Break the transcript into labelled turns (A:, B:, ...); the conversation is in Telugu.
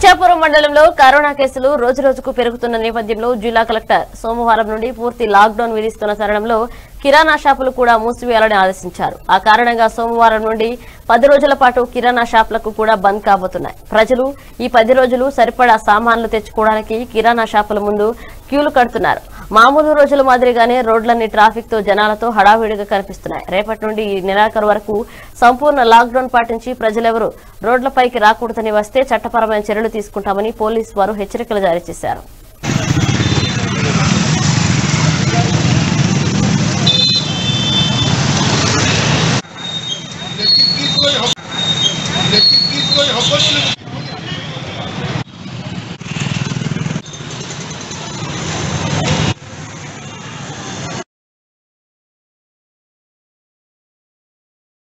A: ఇచ్చాపురం మండలంలో కరోనా కేసులు రోజు రోజుకు పెరుగుతున్న నేపథ్యంలో జిల్లా కలెక్టర్ సోమవారం నుండి పూర్తి లాక్డౌన్ విధిస్తున్న తరుణంలో కిరాణా షాపులు కూడా మూసివేయాలని ఆదేశించారు ఆ కారణంగా సోమవారం నుండి పది రోజుల పాటు కిరాణా షాపులకు కూడా బంద్ కాబోతున్నాయి ప్రజలు ఈ పది రోజులు సరిపడా సామాన్లు తెచ్చుకోవడానికి కిరాణా షాపుల ముందు క్యూలు కడుతున్నారు మామూలు రోజుల మాదిరిగానే రోడ్లన్నీ ట్రాఫిక్ తో జనాలతో హడావిడిగా కనిపిస్తున్నాయి రేపటి నుండి ఈ నెలాఖరు వరకు సంపూర్ణ లాక్డౌన్ పాటించి ప్రజలెవరూ రోడ్లపైకి రాకూడదని వస్తే చట్టపరమైన చర్యలు తీసుకుంటామని పోలీసు వారు హెచ్చరికలు జారీ చేశారు